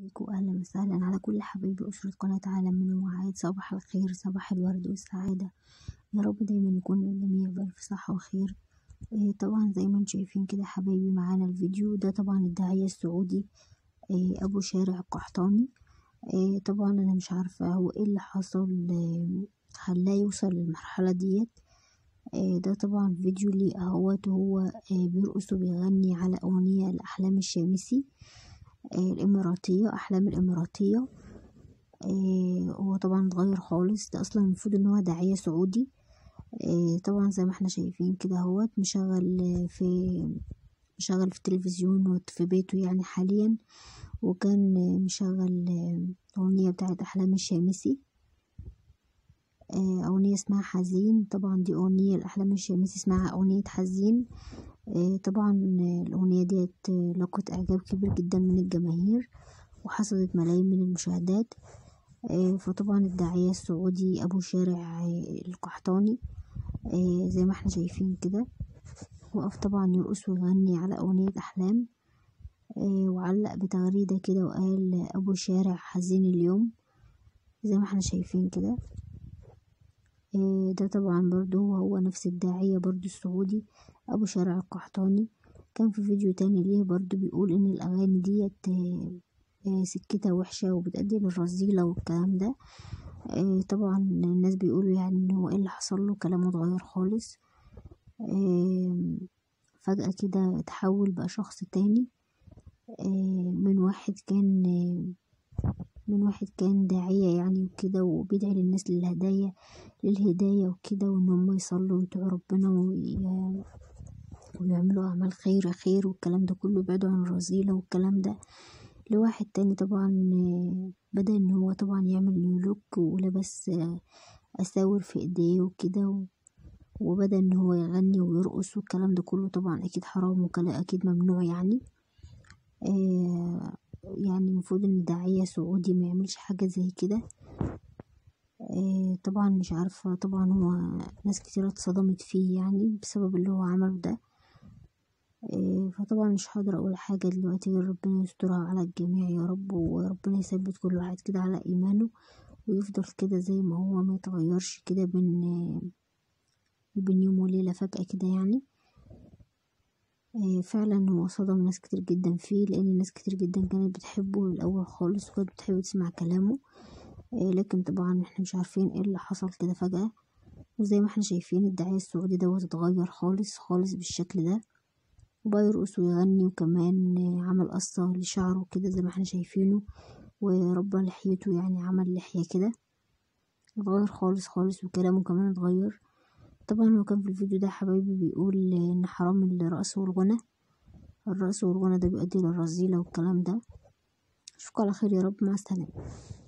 عليكم أهلا وسهلا على كل حبايبي أسرة قناة عالم من وعاد صباح الخير صباح الورد والسعادة يا رب دايما يكون الجميع بألف صحة وخير إيه طبعا زي ما انتم شايفين كده حبايبي معانا الفيديو ده طبعا الداعية السعودي إيه أبو شارع القحطاني إيه طبعا أنا مش عارفة هو ايه اللي حصل خلاه يوصل للمرحلة ديت ده طبعا فيديو ليه اهوت وهو بيرقص وبيغني على أغنية الأحلام الشامسي الإماراتية أحلام الإماراتية هو طبعا اتغير خالص ده أصلا المفروض إن هو داعية سعودي طبعا زي ما احنا شايفين كده اهوت مشغل في مشغل في التلفزيون في بيته يعني حاليا وكان مشغل أغنية بتاعت أحلام الشامسي أغنية اسمها حزين طبعا دي أغنية الأحلام الشامسي اسمها أغنية حزين طبعا الأغنية ديت لقت إعجاب كبير جدا من الجماهير وحصلت ملايين من المشاهدات فطبعا الداعية السعودي أبو شارع القحطاني زي ما احنا شايفين كده وقف طبعا يرقص ويغني على أغنية أحلام وعلق بتغريدة كده وقال أبو شارع حزين اليوم زي ما احنا شايفين كده ده طبعا برضو هو, هو نفس الداعية برضو السعودي أبو شارع القحطاني كان في فيديو تاني ليه برضو بيقول إن الأغاني ديت سكتها وحشة وبتأدي للرذيلة والكلام ده طبعا الناس بيقولوا يعني إن هو ايه اللي حصل له كلامه اتغير خالص فجأة كده اتحول بقى شخص تاني من واحد كان من واحد كان داعية يعني وكده وبيدعي للناس للهداية للهداية وكده وإن هم يصلوا ويطيعوا ربنا ويعملوا أعمال خير خير والكلام ده كله يبعدوا عن الرذيلة والكلام ده لواحد تاني طبعا بدأ إن هو طبعا يعمل نيولوك ولبس أساور في إيديه وكده وبدأ إن هو يغني ويرقص والكلام ده كله طبعا أكيد حرام وكلام أكيد ممنوع يعني يعني المفروض ان داعية سعودي ما يعملش حاجة زي كده طبعا مش عارفة طبعا هو ناس كتير اتصدمت فيه يعني بسبب اللي هو عمله ده فطبعا مش هقدر اقول حاجة دلوقتي غير ربنا يسترها على الجميع يا رب وربنا يثبت كل واحد كده على ايمانه ويفضل كده زي ما هو ما يتغيرش كده بين بين يوم وليلة فجأة كده يعني فعلا هو صدم ناس كتير جدا فيه لان ناس كتير جدا كانت بتحبه الاول خالص وكانت بتحب تسمع كلامه لكن طبعا احنا مش عارفين ايه اللي حصل كده فجأة وزي ما احنا شايفين الداعية السعودي دوت اتغير خالص خالص بالشكل ده وبقى يرقص ويغني وكمان عمل قصة لشعره كده زي ما احنا شايفينه وربى لحيته يعني عمل لحية كده اتغير خالص خالص وكلامه كمان اتغير طبعا هو كان في الفيديو ده حبايبي بيقول ان حرام الرقص والغنى الرقص والغنى ده بيؤدي للرذيلة والكلام ده اشوفكم على خير يا رب مع السلامة